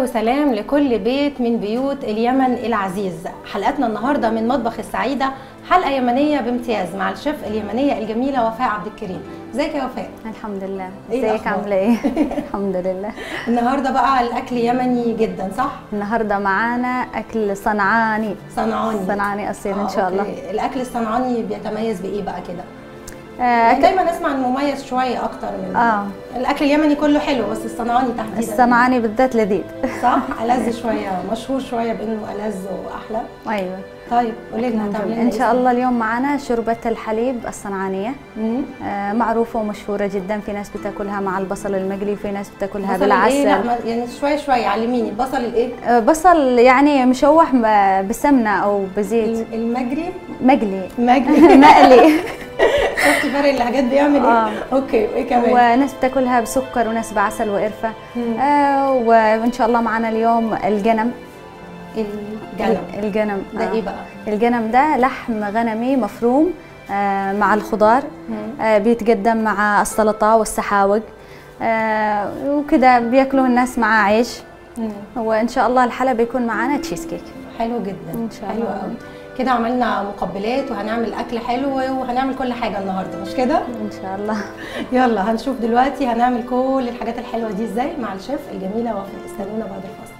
وسلام لكل بيت من بيوت اليمن العزيز حلقتنا النهارده من مطبخ السعيده حلقه يمنيه بامتياز مع الشيف اليمنيه الجميله وفاء عبد الكريم ازيك يا وفاء الحمد لله إيه ازيك الأخبار؟ عامله ايه الحمد لله النهارده بقى الاكل يمني جدا صح النهارده معانا اكل صنعاني صنعاني صنعاني اصيل آه، ان شاء الله أوكي. الاكل الصنعاني بيتميز بايه بقى كده آه يعني أكل دايما نسمع انه مميز شويه اكتر من اه الاكل اليمني كله حلو بس الصنعاني تحديدا الصنعاني بالذات لذيذ صح ألذ شويه مشهور شويه بانه ألذ واحلى ايوه طيب قولي لنا هتعملي لنا ان إيه؟ شاء الله اليوم معانا شوربه الحليب الصنعانيه مم. آه معروفه ومشهوره جدا في ناس بتاكلها مع البصل المقلي وفي ناس بتاكلها بصل الإيه؟ لا بالعسل ما- يعني شويه شويه علميني البصل الايه آه بصل يعني مشوح ب- بسمنه او بزيت المجري مقلي مجري مقلي شفتي فرق اللهجات بيعمل ايه آه. اوكي وايه كمان وناس بتاكلها بسكر وناس بعسل وقرفه مم. آه وان شاء الله معنا اليوم الجنم الجلم الجنم ده آه. ايه بقى الجنم ده لحم غنمي مفروم آه مع الخضار مم. آه بيتقدم مع السلطه والسحاوق آه وكده بياكلوه الناس مع عيش مم. وان شاء الله الحلا بيكون معانا تشيز كيك حلو جدا إن شاء حلو الله. قوي كده عملنا مقبلات وهنعمل اكل حلو وهنعمل كل حاجه النهارده مش كده ان شاء الله يلا هنشوف دلوقتي هنعمل كل الحاجات الحلوه دي ازاي مع الشيف الجميله وفاء استنونا بعد الفاصل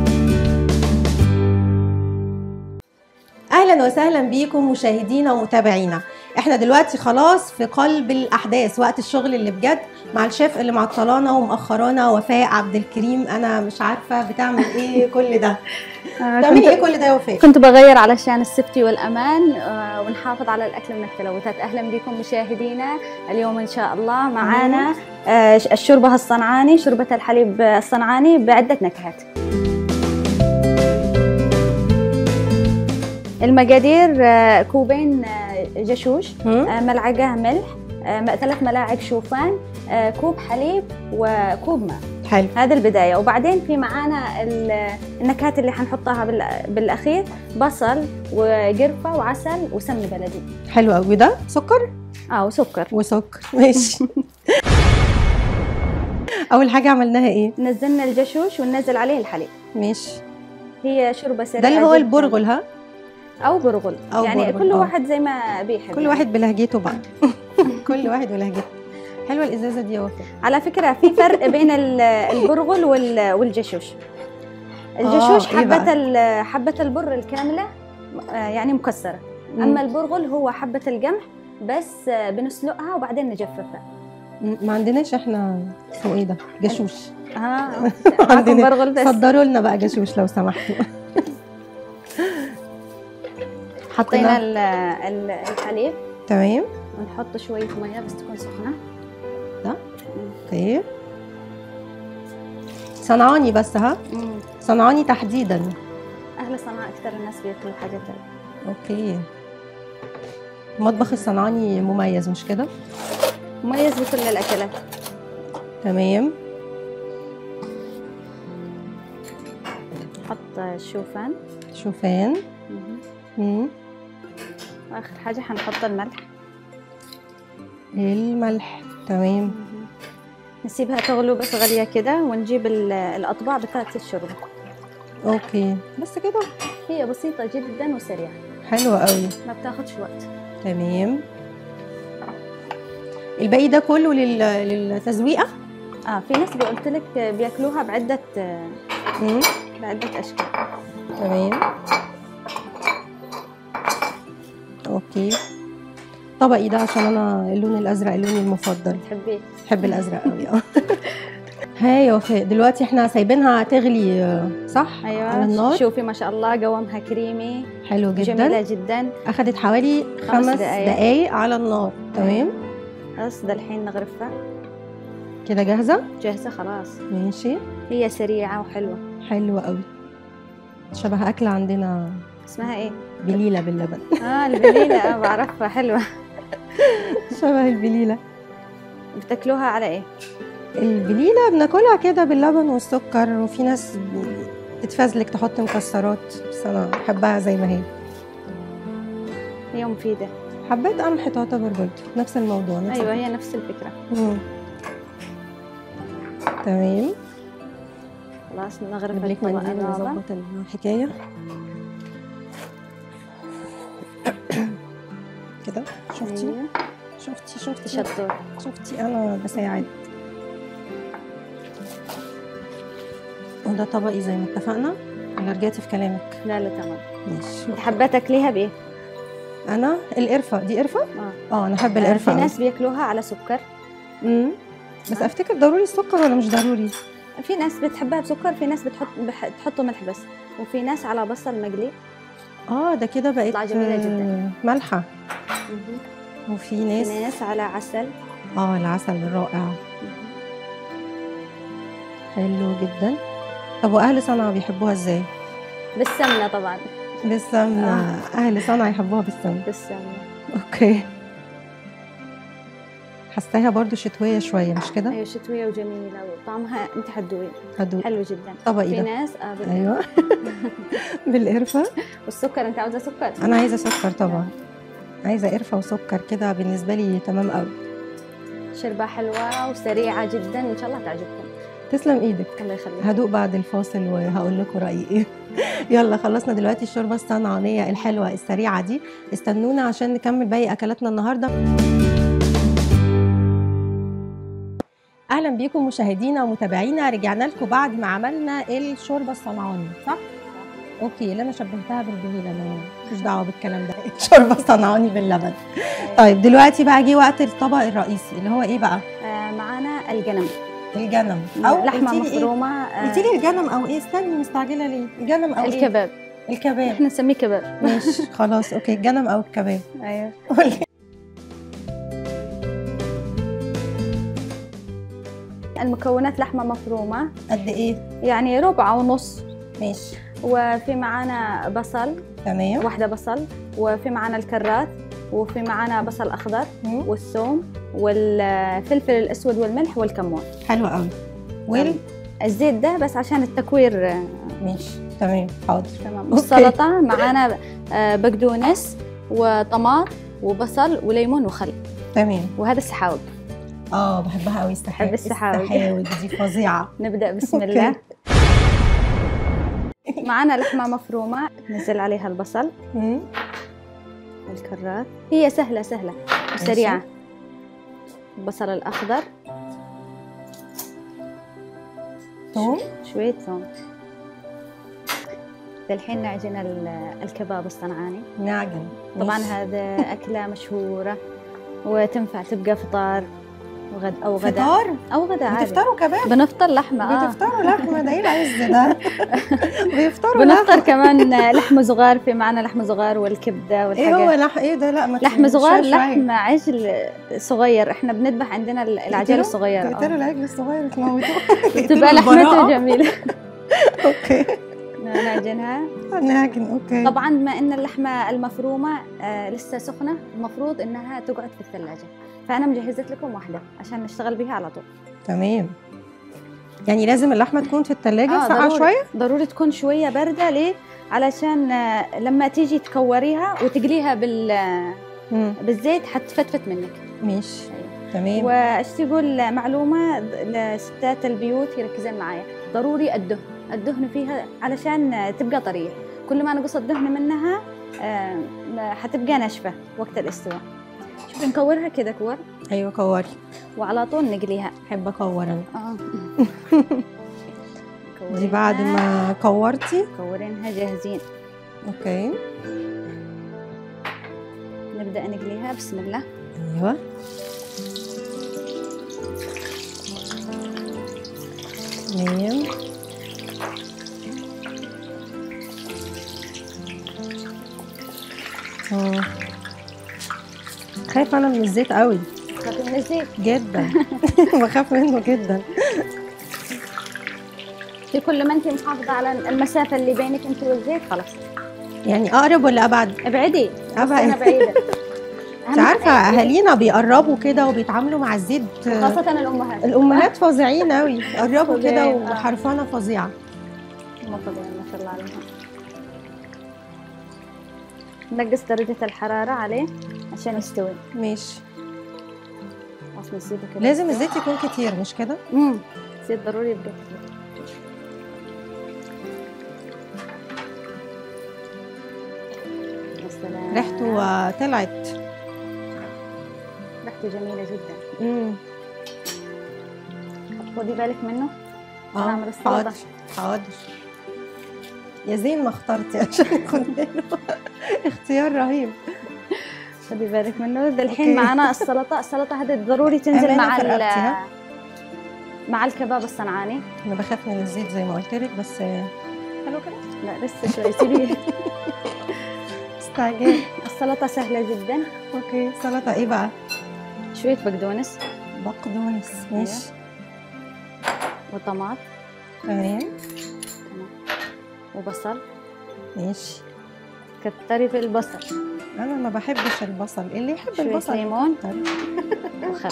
اهلا وسهلا بيكم مشاهدينا ومتابعينا احنا دلوقتي خلاص في قلب الاحداث وقت الشغل اللي بجد مع الشيف اللي معطلانا ومأخرانا وفاء عبد الكريم انا مش عارفه بتعمل ايه كل ده بتعملي ايه كل ده يا وفاء كنت بغير علشان السفتي والامان آه، ونحافظ على الاكل من التلوثات اهلا بكم مشاهدينا اليوم ان شاء الله معانا آه، الشوربه الصنعاني شوربه الحليب الصنعاني بعده نكهات المقادير آه، كوبين آه، جشوش هم؟ آه، ملعقه ملح آه، م- ثلاث ملاعق شوفان آه، كوب حليب وكوب ماء حلو هذا البداية وبعدين في معانا ال- النكهات اللي حنحطها بال- بالأخير بصل وقرفة وعسل وسمن بلدي حلو قوي ده سكر اه وسكر وسكر ماشي اول حاجه عملناها ايه نزلنا الجشوش وننزل عليه الحليب ماشي هي شوربة سريعة ده اللي هو جداً. البرغل ها أو برغل أو يعني برغل، كل آه. واحد زي ما بيحب كل واحد بلهجته بقى كل واحد ولهجته حلوه الازازه دي يا وفاء على فكرة في فرق بين ال- البرغل وال- والجشوش الجشوش إيه بقى؟ حبة ال- حبة البر الكاملة آه، يعني مكسرة أما البرغل هو حبة القمح بس آه، بنسلقها وبعدين نجففها ما عندناش احنا اسمه ايه ده جشوش اه معكم عندنا. برغل بس صدروا لنا بقى جشوش لو سمحتوا حطينا ال- ال- الحليب تمام ونحط شوية مية بس تكون سخنة اوكي صنعاني بس ها مم. صنعاني تحديدا أهل صنعاء أكثر الناس بياكلوا الحاجات هاي اوكي المطبخ الصنعاني مميز مش كده مميز بكل الأكلات تمام نحط الشوفان شوفان مم. مم. وآخر حاجة حنحط الملح الملح تمام نسيبها تغلو بس غلية كده ونجيب ال- الأطباق بتاعت الشوربة اوكي بس كده هي بسيطة جدا وسريعة حلوة قوي ما بتاخدش وقت تمام الباقي ده كله لل... للتزويقة اه في ناس قلت لك بياكلوها بعدة مم. بعدة أشكال تمام اوكي طبقي ده عشان انا اللون الازرق لوني المفضل تحبيه بحب الازرق قوي اه هاي يا وفاء دلوقتي احنا سايبينها تغلي آه، صح ايوه على النار شوفي ما شاء الله قوامها كريمي حلو جميله جدا جدا اخدت حوالي خمس خمس دقايق. دقايق على النار تمام بس ده الحين نغرفها كده جاهزه جاهزه خلاص ماشي هي سريعه وحلوه حلوه قوي شبه اكل عندنا اسمها ايه بليله باللبن اه البليله اه بعرفها حلوه شبه البليله بتاكلوها على ايه البليله بناكلها كده باللبن والسكر وفي ناس تتفزلك تحط مكسرات بس انا بحبها زي ما هي هي مفيده حبات قمح تعتبر برضه نفس الموضوع نفس ايوه هي نفس الفكره مم. تمام خلاص نغرف نجيب لك الطبق منديل الرابع نظبط الحكايه كده شفتي أيوة. شفتي شفتي تشطر شفتي انا بساعد وده طبقي زي ما اتفقنا ولا رجعتي في كلامك لا لا تمام ماشي انت حابه تاكليها بايه؟ انا القرفه دي قرفه اه اه انا احب آه، القرفه في أوي. ناس بياكلوها على سكر امم بس افتكر ضروري السكر ولا مش ضروري في ناس بتحبها بسكر في ناس بتحط بح- بتحطوا ملح بس وفي ناس على بصل مقلي اه ده كده بقت تطلع جميلة جداً. آه، مالحه وفي في ناس ناس على عسل اه العسل الرائع حلو جدا طب واهل صنعاء بيحبوها ازاي بالسمنه طبعا بالسمنه اهل صنعاء يحبوها بالسمنه بالسمنه اوكي حاساها برضو شتويه شويه مش كده ايوه شتويه وجميله وطعمها انت حتدوقي هدوء حلو جدا طبقي في ده ناس آه بال- ايوه بالقرفه والسكر انت عاوزه سكر انا عايزه سكر طبعا عايزه قرفه وسكر كده بالنسبه لي تمام قوي شربة حلوة وسريعة جدا إن شاء الله تعجبكم تسلم ايدك الله يخليك هدوق بعد الفاصل وهقول لكم رايي ايه يلا خلصنا دلوقتي الشوربه الصنعانيه الحلوه السريعه دي استنونا عشان نكمل باقي اكلاتنا النهارده اهلا بيكم مشاهدينا ومتابعينا رجعنا لكم بعد ما عملنا الشوربه الصنعاني صح اوكي اللي انا شبهتها بالبهيله انا مش دعوه بالكلام ده الشوربه الصنعاني باللبن طيب دلوقتي بقى جه وقت الطبق الرئيسي اللي هو ايه بقى آه معانا الجنم الجنم او لحمة قلتيلي إيه؟ مفرومة آه قلتي لي الجنم او ايه استني مستعجله ليه الجنم او ايه الكباب الكباب احنا نسميه كباب ماشي خلاص اوكي الجنم او الكباب ايوه قولي المكونات لحمة مفرومة قد ايه يعني ربع او نص ماشي وفي معانا بصل تمام واحدة بصل وفي معانا الكراث وفي معانا بصل أخضر مم. والثوم والفلفل الأسود والملح والكمون حلو قوي ويل الزيت ده بس عشان التكوير آه، ماشي تمام حاضر تمام أوكي. والسلطة معانا آه، بقدونس وطماط وبصل وليمون وخل تمام وهذا السحاوب اه بحبها قوي السحاوي بحب السحاوي. السحاوي دي فظيعه نبدأ بسم أوكي. الله معانا لحمة مفرومة نزل عليها البصل مم. والكراث هي سهلة سهلة وسريعة البصل الأخضر ثوم شوية ثوم الحين نعجن ال- الكباب الصنعاني نعجن طبعا ماشي. هذا أكلة مشهورة وتنفع تبقى فطار وغد أو غداء فطار أو غداء عادي بتفطروا كباب بنفطر لحمة آه. بتفطروا لحمه ده ايه العز ده بيفطروا بنفطر لحمه كمان لحم صغار في معنا لحم صغار والكبدة ايه هو والحاجات لحم ايه ده لا ما لحم صغار شوية شوية. لحم عجل صغير احنا بنذبح عندنا ال- العجل تقتلوا؟ الصغير تقتلوا آه. العجل الصغير تموتوه تبقى لحمته جميلة اوكي نعجنها نعجن اوكي طبعا بما ان اللحمه المفرومه آه لسه سخنه المفروض انها تقعد في الثلاجه فانا مجهزت لكم واحده عشان نشتغل بيها على طول تمام يعني لازم اللحمه تكون في الثلاجه آه، ساقعه ضروري. شويه ضروري تكون شويه بارده ليه علشان آه، لما تيجي تكوريها وتقليها بال مم. بالزيت حتفتفت منك ماشي تمام وايش تقول معلومه لستات البيوت يركزين معايا ضروري الدهن الدهن فيها علشان آه، تبقى طريه كل ما نقص الدهن منها آه، ما- حتبقى ناشفه وقت الاستواء شوفي نكورها كده كور ايوه كوري وعلى طول نقليها احب اكور انا اه دي بعد ما كورتي كورينها جاهزين اوكي نبدا نقليها بسم الله ايوه تمام اه خايفه انا من الزيت قوي خفي من الزيت جدا بخاف منه جدا في كل ما انت محافظه على المسافه اللي بينك انت والزيت خلاص يعني اقرب ولا ابعد ابعدي أبعد. انا بعيده انت عارفه اهالينا بيقربوا كده وبيتعاملوا مع الزيت خاصه الامهات الامهات فظيعين قوي قربوا كده فظيعين، آه. وحرفانه فظيعه هم طبيعي ما شاء الله عليهم نقص درجة الحرارة عليه عشان يستوي ماشي خلاص نسيبه كده لازم الزيت يكون كتير مش كده امم زيت ضروري يبقى كتير سلام ريحته آه، طلعت ريحته جميله جدا امم خدي بالك منه اه هنعمل السلطة. حاضر حاضر يا زين ما اخترتي عشان كنا اختيار رهيب خدي بالك منه ده الحين أوكي. معنا السلطه السلطه هذه ضروري تنزل أمانة مع في ال- رقبتي، ها؟ مع الكباب الصنعاني انا بخاف من الزيت زي ما قلت لك بس آه، حلو كده لا لسه شوي سيبي استعجال السلطه سهله جدا اوكي سلطه ايه بقى شويه بقدونس بقدونس ماشي وطماط تمام وبصل ماشي كتري في البصل انا ما بحبش البصل اللي يحب شوية البصل ليمون. يكتر. وخل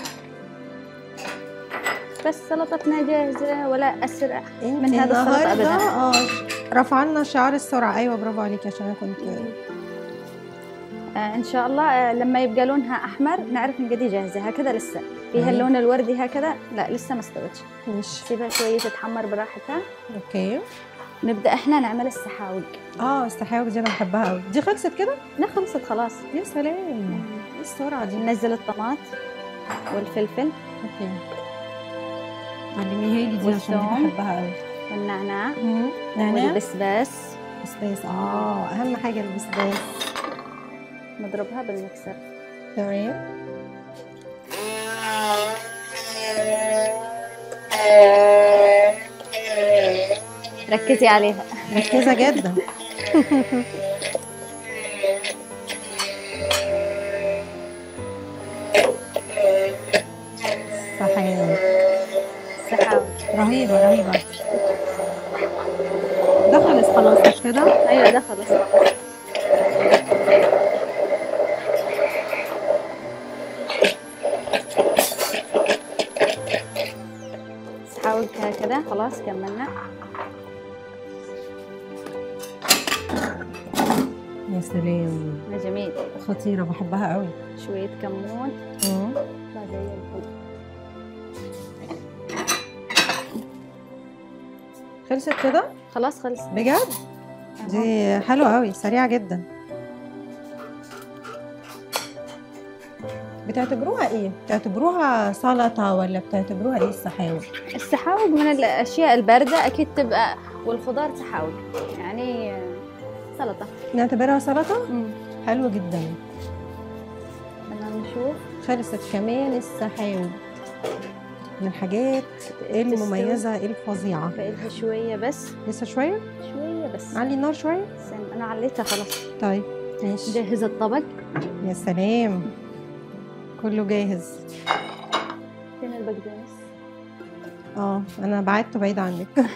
بس سلطتنا جاهزه ولا اسرع انت من هذا السلطة النهاردة، أبداً. اه رفعنا شعار السرعه ايوه برافو عليكي عشان انا كنت آه ان شاء الله آه لما يبقى لونها احمر نعرف ان قدي جاهزه هكذا لسه فيها مم. اللون الوردي هكذا لا لسه ما استوتش ماشي سيبها شويه تتحمر براحتها اوكي نبدا احنا نعمل السحاوق اه السحاوي دي انا بحبها قوي دي خلصت كده لا خلصت خلاص يا سلام ايه السرعه دي ننزل الطماط والفلفل اوكي علميها لي دي عشان والثوم. دي بحبها قوي والنعناع نعناع والبسباس بسباس اه اهم حاجه البسباس نضربها بالمكسر تمام ركزي عليها مركزه جدا صحيح السحاوق رهيبه رهيبه ده خلص خلاص مش كده ايوه ده خلص سحاوق هكذا خلاص كملنا يا سلام ده جميل خطيره بحبها قوي شوية كمون ما زي الفل خلصت كده خلاص خلص بجد دي حلوه قوي سريعه جدا بتعتبروها ايه بتعتبروها سلطه ولا بتعتبروها ايه السحاوي السحاوق من الاشياء البارده اكيد تبقى والخضار سحاوق يعني آه، سلطه نعتبرها سلطه امم حلو جدا بدنا نشوف خلصت كمان السحاوي من الحاجات المميزه الفظيعه بقيلها شويه بس لسه شويه شويه بس علي النار شويه استنى، انا عليتها خلاص طيب ماشي جهز الطبق يا سلام كله جاهز فين البقدونس اه انا بعدته بعيد عنك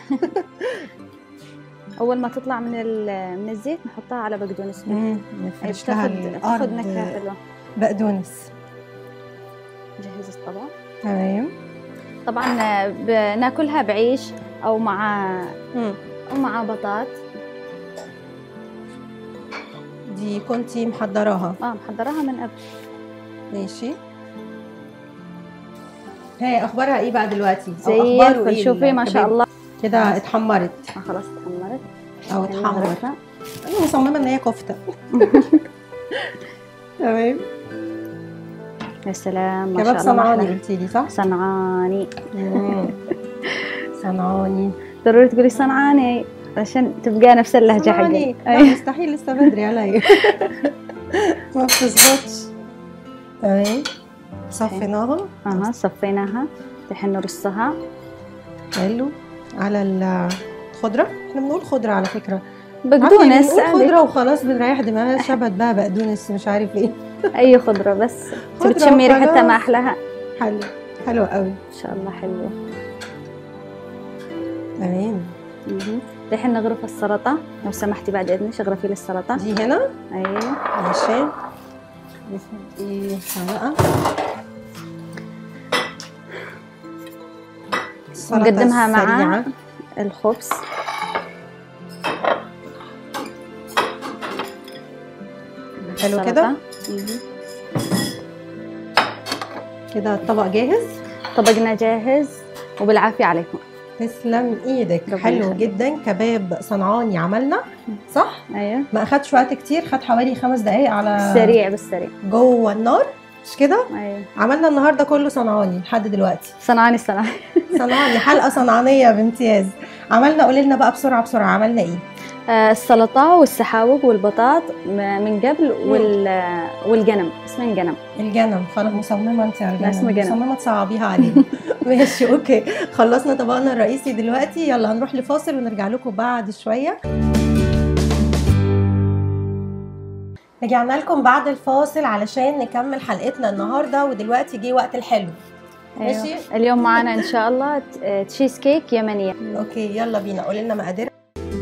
اول ما تطلع من ال- من الزيت نحطها على بقدونس مم، نفرش لها بتاخد بتاخد نكهه الارض حلوه بقدونس جهز الطبق تمام طبعا آه، بناكلها بعيش او مع مم. او مع بطاط دي كنتي محضراها اه محضراها من قبل ماشي هي اخبارها ايه بقى دلوقتي أو زي أخباره الفل إيه شوفي ما شاء الكباب؟ الله كده اتحمرت آه خلاص اتحمرت او يعني اتحمر نغرفها. انا مصممه ان هي كفته تمام يا سلام ما كباب شاء الله ما صنعاني أحلى. قلتي لي صح صنعاني مم. صنعاني ضروري تقولي صنعاني عشان تبقى نفس اللهجة صنعاني حقي لا أي. مستحيل لسه بدري عليا ما بتظبطش تمام صفيناها اها صفيناها الحين نرصها حلو على الخضره احنا بنقول خضره على فكره بقدونس عارفة بنقول عادي. خضره وخلاص بنريح دماغنا شبت بقى بقدونس مش عارف ايه اي خضرة بس خضرة تبي تشمي ريحتها وخلاص. ما احلاها حلو حلو قوي ان شاء الله حلوة تمام مهم. الحين نغرف السلطة لو سمحتي بعد اذنك اغرفي لي السلطة دي هنا ايوه ماشي دي حلقه السلطة نقدمها مع السريعة. الخبز حلو السلطة. كده مهم. كده الطبق جاهز طبقنا جاهز وبالعافية عليكم تسلم ايدك ربنا حلو يخليك. جدا كباب صنعاني عملنا صح ايوه ما اخدش وقت كتير خد حوالي خمس دقايق على سريع بالسريع جوه النار مش كده ايوه عملنا النهارده كله صنعاني لحد دلوقتي صنعاني صنعاني صنعاني حلقه صنعانيه بامتياز عملنا قولي لنا بقى بسرعه بسرعه عملنا ايه آه، السلطة والسحاوق والبطاط م- من قبل وال آه، والقنم اسمه القنم الجنم خلاص مصممه انت على لا، اسمه الجنم جنم. مصممه تصعبيها علينا ماشي اوكي خلصنا طبقنا الرئيسي دلوقتي يلا هنروح لفاصل ونرجع لكم بعد شويه رجعنا لكم بعد الفاصل علشان نكمل حلقتنا النهارده ودلوقتي جه وقت الحلو ماشي. أيوة. اليوم معنا ان شاء الله ت- آه، تشيز كيك يمنية اوكي يلا بينا قولي لنا مقادير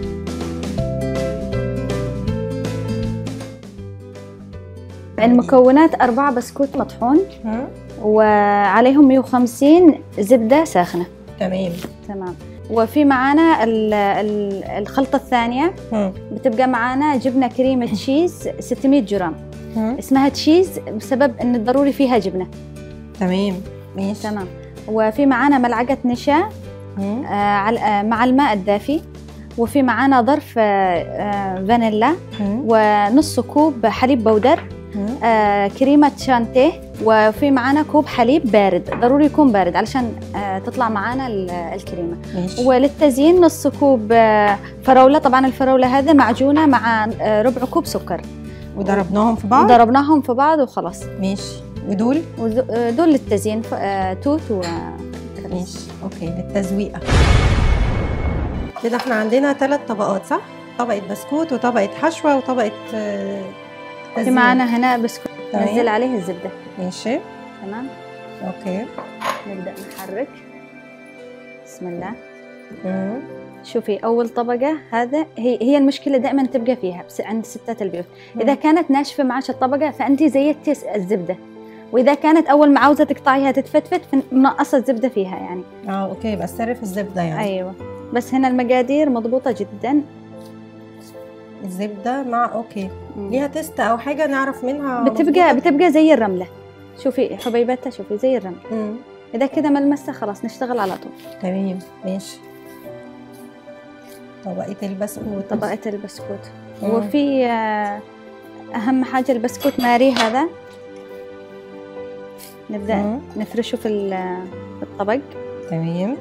المكونات أربعة بسكوت مطحون هم؟ وعليهم 150 زبدة ساخنة تمام تمام وفي معانا ال- ال- الخلطة الثانية هم. بتبقى معانا جبنة كريمة تشيز 600 جرام هم. اسمها تشيز بسبب ان الضروري فيها جبنة تمام ماشي تمام وفي معانا ملعقة نشا هم. آه، على- آه، مع الماء الدافي وفي معانا ظرف آه، آه، فانيلا هم. ونص كوب حليب بودر هم. آه، كريمة شانتيه وفي معانا كوب حليب بارد ضروري يكون بارد علشان آه، تطلع معانا ال- الكريمة ماشي وللتزيين نص كوب آه، فراولة طبعا الفراولة هذا معجونة مع آه، ربع كوب سكر وضربناهم في بعض ضربناهم في بعض وخلاص ماشي ودول وذ- آه، دول للتزيين ف- آه، توت و ماشي اوكي للتزويقه كده احنا عندنا ثلاث طبقات صح طبقه بسكوت وطبقه حشوه وطبقه آه، في تزيين. معانا هنا بسكوت تمام. نزل عليه الزبدة ماشي تمام اوكي نبدأ نحرك بسم الله مم. شوفي أول طبقة هذا هي هي المشكلة دائما تبقى فيها بس عند ستات البيوت إذا كانت ناشفة معاش الطبقة فأنت زيتي الزبدة وإذا كانت أول ما عاوزة تقطعيها تتفتفت منقصة الزبدة فيها يعني اه اوكي بس سر في الزبده يعني أيوة بس هنا المقادير مضبوطة جدا الزبده مع اوكي مم. ليها تيست او حاجه نعرف منها بتبقى مظبوطة؟ بتبقى زي الرملة شوفي حبيبتها شوفي زي الرملة مم. إذا كده ملمسها خلاص نشتغل على طول تمام ماشي طبقه البسكوت طبقة البسكوت مم. وفي آه، أهم حاجة البسكوت ماري هذا نبدأ مم. نفرشه في ال- في الطبق تمام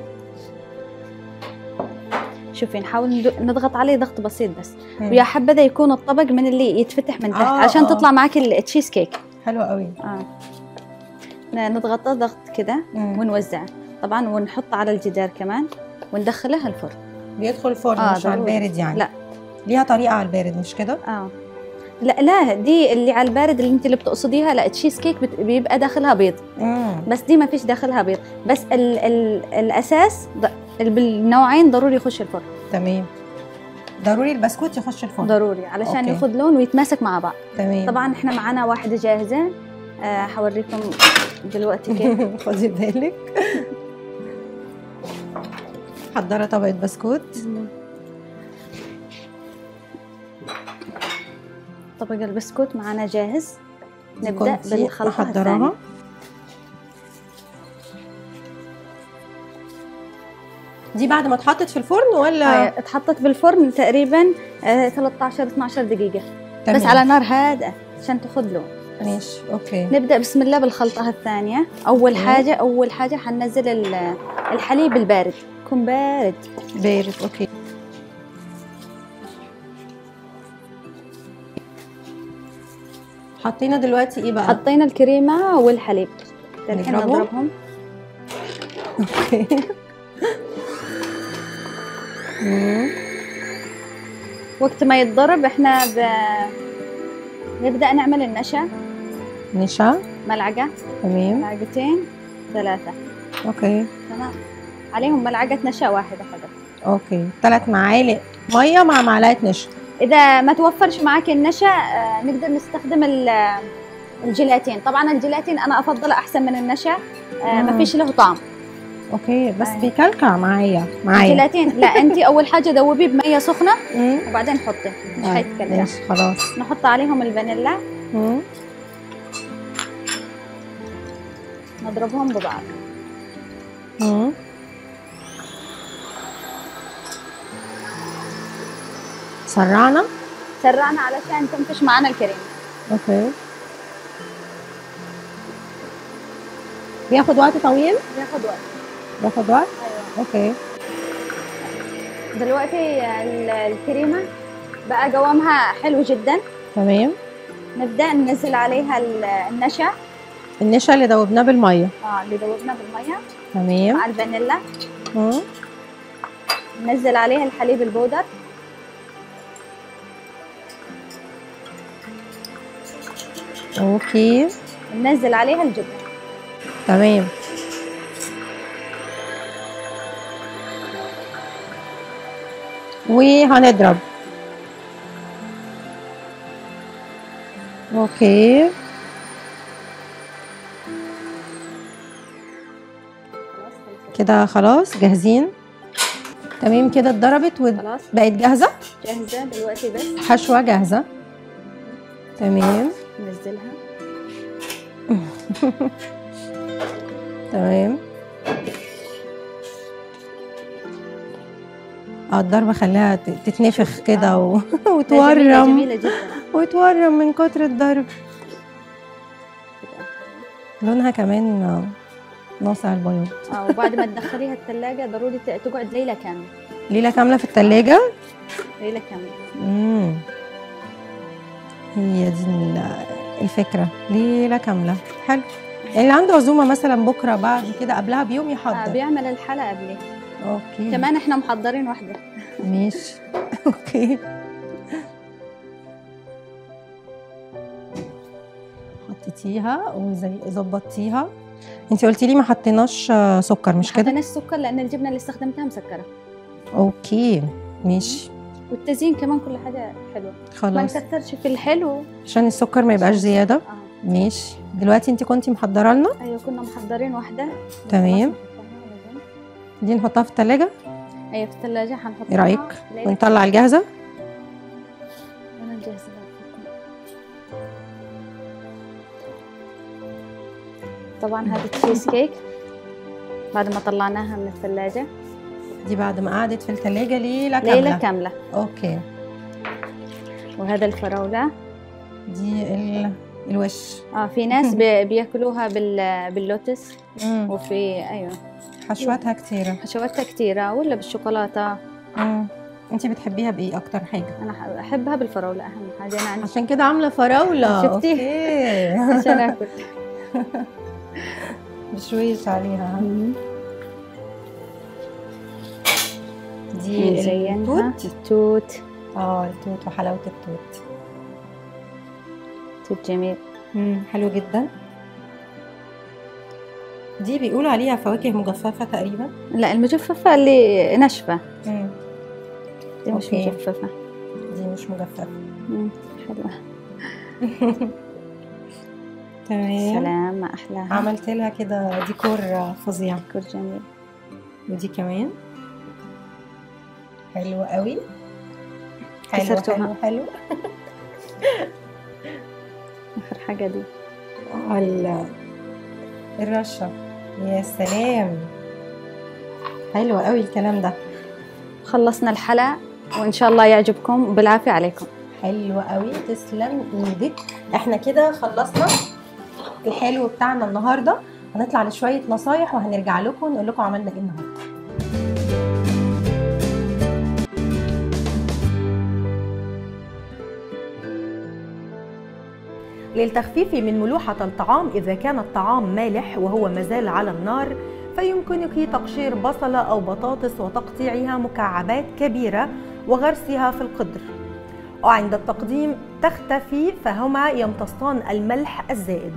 شوفي نحاول ندو- نضغط عليه ضغط بسيط بس مم. ويا حبذا يكون الطبق من اللي يتفتح من تحت آه، عشان آه. تطلع معك التشيز كيك حلو قوي آه. ن- نضغطه ضغط كده مم. ونوزعه طبعا ونحطه على الجدار كمان وندخله الفرن بيدخل الفرن آه، مش على ضروري. البارد يعني لا. ليها طريقه على البارد مش كده اه لا لا دي اللي على البارد اللي انت اللي بتقصديها لا تشيز كيك بت- بيبقى داخلها بيض امم بس دي ما فيش داخلها بيض بس ال ال الاساس ض- ال- بالنوعين ضروري يخش الفرن تمام ضروري البسكوت يخش الفرن ضروري علشان أوكي. ياخذ لون ويتماسك مع بعض تمام طبعا احنا معانا واحده جاهزه آه، حوريكم دلوقتي كيف خدي بالك محضره طبقه بسكوت طبق البسكوت معانا جاهز دي نبدا كنتي بالخلطه محضراها الثانيه دي بعد ما اتحطت في الفرن ولا آه، اتحطت بالفرن تقريبا آه، 13 12 دقيقه تمام. بس على نار هادئه عشان تاخذ لون ماشي اوكي نبدا بسم الله بالخلطه الثانيه اول أوكي. حاجه اول حاجه حننزل ال- الحليب البارد يكون بارد بارد اوكي حطينا دلوقتي ايه بقى حطينا الكريمه والحليب الحين نضربهم؟ نضربهم اوكي مم. وقت ما يتضرب احنا ب... نبدا نعمل النشا نشا ملعقه تمام ملعقتين ثلاثه اوكي تمام عليهم ملعقه نشا واحده فقط اوكي ثلاث معالق ميه مع معلقه نشا اذا ما توفرش معك النشا آه، نقدر نستخدم ال- الجيلاتين طبعا الجيلاتين انا افضله احسن من النشا آه، ما مم. فيش له طعم اوكي بس أيوة. بيكلكع معايا معايا الجيلاتين لا انت اول حاجه ذوبيه بميه سخنه مم. وبعدين حطي مش آه، حيتكلكع ماشي خلاص نحط عليهم الفانيلا مم. نضربهم ببعض مم. سرعنا سرعنا علشان تنفش معنا الكريمه اوكي بياخد وقت طويل بياخد وقت بياخد وقت ايوه اوكي دلوقتي ال- الكريمه بقى قوامها حلو جدا تمام نبدا ننزل عليها ال- النشا النشا اللي دوبناه بالميه اه اللي ذوبناه بالميه تمام مع الفانيلا مم. ننزل عليها الحليب البودر اوكي ننزل عليها الجبنه تمام وهنضرب اوكي كده خلاص جاهزين تمام كده اتضربت خلاص وبقت جاهزة جاهزه دلوقتي بس حشوة جاهزة تمام ننزلها تمام اه الضربة خليها ت- تتنفخ كده و... جميله وتورم جميله جدا وتورم من كتر الضرب لونها كمان آه، ناصع البياض اه وبعد ما تدخليها الثلاجه ضروري ت- تقعد ليله كامله ليلة كاملة في التلاجة ليله كامله مم. هي دي ال- الفكرة ليلة كاملة حلو يعني اللي عنده عزومة مثلا بكرة بعد كده قبلها بيوم آه يحضر بيعمل الحلقه قبلي اوكي كمان احنا محضرين واحده ماشي اوكي حطيتيها وزي ظبطتيها انت قلتي لي ما حطيناش آه، سكر مش كده حطينا السكر لان الجبنه اللي استخدمتها مسكره اوكي ماشي والتزيين كمان كل حاجه حلوه ما خلاص نكترش في الحلو عشان السكر ما يبقاش زياده اه ماشي دلوقتي انت كنتي محضره لنا ايوه كنا محضرين واحده تمام. دي نحطها في التلاجة ايوه في الثلاجه حنحطها ايه رايك ليلة ونطلع الجاهزه انا مجهزه طبعا هذا التشيز كيك بعد ما طلعناها من الثلاجه دي بعد ما قعدت في التلاجة ليله كامله ليله كامله اوكي وهذا الفراوله دي ال... الوش اه في ناس بي- بياكلوها بال باللوتس مم. وفي ايوه حشواتها كتيره حشواتها كثيره ولا بالشوكولاته مم. انت بتحبيها بايه اكتر حاجه انا ح- احبها بالفراوله اهم حاجه انا عندي عشان كده عامله فراوله شفتي؟ اوكي عشان اكل بشويش عليها دي نزينها التوت التوت اه التوت وحلاوه التوت توت جميل مم. حلو جدا دي بيقولوا عليها فواكه مجففه تقريبا لا المجففه اللي ناشفه مم. دي مش أوكي. مجففه دي مش مجففه مم، حلوه تمام سلام ما احلاها عملت لها كده ديكور فظيع كل جميل ودي كمان حلو قوي حلو كسرتوها. حلو حلو اخر حاجه دي آه، ال- الرشة يا سلام حلو قوي الكلام ده خلصنا الحلقه وان شاء الله يعجبكم بالعافيه عليكم حلو قوي تسلم ايدك احنا كده خلصنا الحلو بتاعنا النهارده هنطلع لشويه نصايح وهنرجع لكم نقول لكم عملنا ايه النهارده للتخفيف من ملوحة الطعام إذا كان الطعام مالح وهو مازال على النار فيمكنك تقشير بصلة أو بطاطس وتقطيعها مكعبات كبيرة وغرسها في القدر وعند التقديم تختفي فهما يمتصان الملح الزائد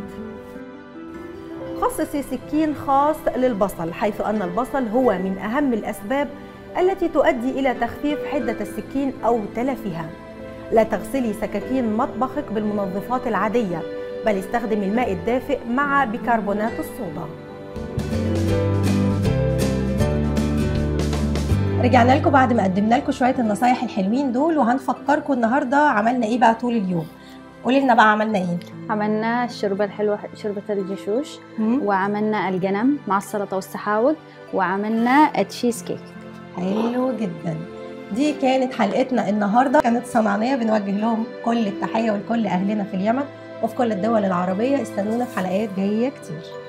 خصصي سكين خاص للبصل حيث أن البصل هو من أهم الأسباب التي تؤدي إلى تخفيف حدة السكين أو تلفها لا تغسلي سكاكين مطبخك بالمنظفات العادية بل استخدمي الماء الدافئ مع بيكربونات الصودا رجعنا لكم بعد ما قدمنا لكم شويه النصايح الحلوين دول وهنفكركم النهارده عملنا ايه بقى طول اليوم قولي لنا بقى عملنا ايه عملنا الشوربه الحلوه شوربه الجشوش مم. وعملنا الجنم مع السلطه والسحاوق وعملنا التشيز كيك حلو جدا دي كانت حلقتنا النهارده كانت صنعانيه بنوجه لهم كل التحيه ولكل اهلنا في اليمن وفي كل الدول العربيه استنونا في حلقات جايه كتير